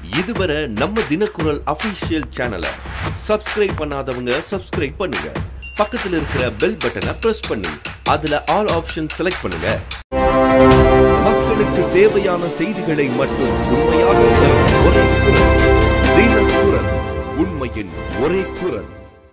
இதுவரை நம்ம தினக்குரல் அபிஷியல் சேனலை சப்ஸ்கிரைப் பண்ணாதவங்க சப்ஸ்கிரைப் பண்ணுங்க பக்கத்துல இருக்கிற பெல் பட்டனை பிரஸ் பண்ணி அதுல ஆல் ஆப்ஷன் செலக்ட் பண்ணுங்க மக்களுக்கு தேவையான செய்திகளை மட்டும் உண்மையாக தரும் ஒரே குரல் தினக்குரல் உண்மையின் ஒரே குரல்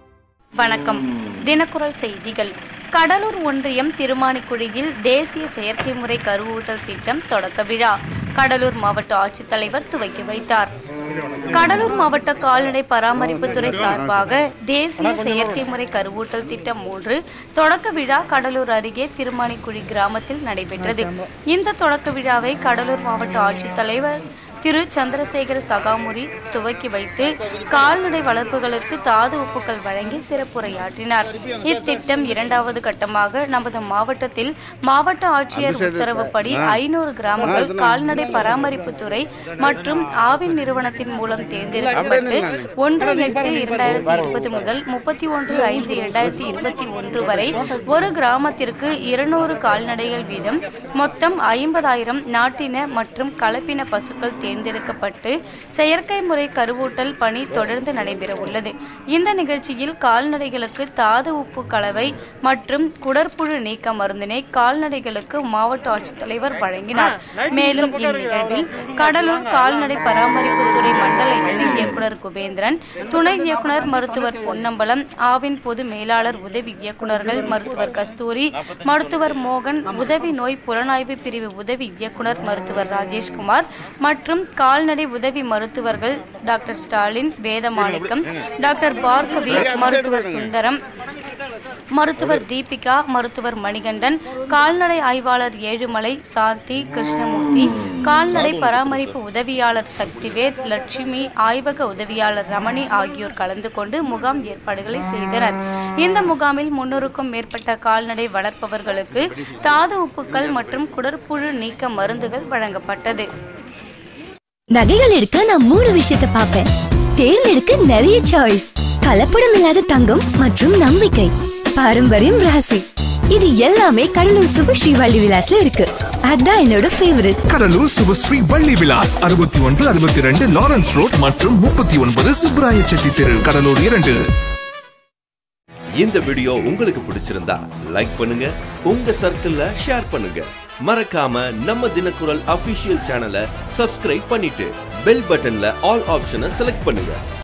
வணக்கம் தினக்குரல் செய்திகள் கடலூர் ஒன்றியம் திருமானிக்குடியில் தேசிய செயற்கை முறை கருவூட்டல் திட்டம் தொடக்க விழா கடலூர் மாவட்ட ஆட்சித்தலைவர் துவக்கி வைத்தார் கடலூர் மாவட்ட கால்நடை பராமரிப்புத்துறை சார்பாக தேசிய செயற்கை முறை கருவூட்டல் திட்டம் மூன்று தொடக்க விழா கடலூர் அருகே திருமானிக்குடி கிராமத்தில் நடைபெற்றது இந்த தொடக்க விழாவை கடலூர் மாவட்ட ஆட்சித்தலைவர் திரு சந்திரசேகர சகாமுரி துவக்கி வைத்து கால்நடை வளர்ப்புகளுக்கு தாது உப்புக்கள் வழங்கி சிறப்புரையாற்றினார் இத்திட்டம் இரண்டாவது கட்டமாக நமது மாவட்டத்தில் மாவட்ட ஆட்சியர் உத்தரவுப்படி ஐநூறு கிராமங்கள் கால்நடை பராமரிப்புத்துறை மற்றும் ஆவின் நிறுவனத்தின் மூலம் தேர்ந்தெடுக்கப்பட்டு ஒன்று எட்டு இரண்டாயிரத்தி இருபது முதல் முப்பத்தி ஒன்று ஐந்து இரண்டாயிரத்தி இருபத்தி ஒன்று வரை ஒரு கிராமத்திற்கு இருநூறு கால்நடைகள் வீதம் மொத்தம் ஐம்பதாயிரம் நாட்டின மற்றும் கலப்பின பசுக்கள் தேர்ந்தெடுக்கப்பட்டு செயற்கை முறை கருவூட்டல் பணி தொடர்ந்து நடைபெற உள்ளது இந்த நிகழ்ச்சியில் கால்நடைகளுக்கு தாது உப்பு கலவை மற்றும் குடற்புழு நீக்க மருந்தினை கால்நடைகளுக்கு மாவட்ட ஆட்சித்தலைவர் வழங்கினார் மேலும் இந்நிகழ்வில் கடலூர் கால்நடை பராமரிப்புத்துறை மண்டல இணை இயக்குனர் குபேந்திரன் துணை இயக்குனர் மருத்துவர் பொன்னம்பலம் ஆவின் பொது மேலாளர் உதவி இயக்குனர்கள் மருத்துவர் கஸ்தூரி மருத்துவர் மோகன் உதவி நோய் புலனாய்வு பிரிவு உதவி இயக்குனர் மருத்துவர் ராஜேஷ்குமார் மற்றும் கால்நடை உதவி மருத்துவர்கள் டாக்டர் ஸ்டாலின் வேதமாணிக்கம் டாக்டர் பார்கவி மருத்துவர் சுந்தரம் மருத்துவர் தீபிகா மருத்துவர் மணிகண்டன் கால்நடை ஆய்வாளர் ஏழுமலை சாந்தி கிருஷ்ணமூர்த்தி கால்நடை பராமரிப்பு உதவியாளர் சக்திவேல் லட்சுமி ஆய்வக உதவியாளர் ரமணி ஆகியோர் கலந்து கொண்டு முகாம் ஏற்பாடுகளை செய்தனர் இந்த முகாமில் முன்னூறுக்கும் மேற்பட்ட கால்நடை வளர்ப்பவர்களுக்கு தாது உப்புக்கள் மற்றும் குடற்புழு நீக்க மருந்துகள் வழங்கப்பட்டது நகைகள் எடுக்க நான் மூணு விஷயத்தை பார்ப்பேன் தேர்ந்தெடுக்க நிறைய சாய்ஸ் கலப்படம் இல்லாத தங்கம் மற்றும் நம்பிக்கை பாரம்பரியம் ராசி இது எல்லாமே கடலூர் சுபஸ்ரீ வள்ளி விலாஸ்ல இருக்கு அதான் என்னோட ஃபேவரட் கடலூர் சுபஸ்ரீ வள்ளி விலாஸ் அறுபத்தி ஒன்று அறுபத்தி ரெண்டு லாரன்ஸ் ரோட் மற்றும் முப்பத்தி ஒன்பது சுப்ராய செட்டி தெரு கடலூர் இரண்டு இந்த வீடியோ உங்களுக்கு பிடிச்சிருந்தா லைக் பண்ணுங்க உங்க சர்க்கிள்ல ஷேர் பண்ணுங்க மறக்காம நம்ம தினக்குரல் அபிஷியல் சேனலை சப்ஸ்கிரைப் பண்ணிட்டு பெல் பட்டன்ல ஆல் ஆப்ஷனை செலக்ட் பண்ணுங்க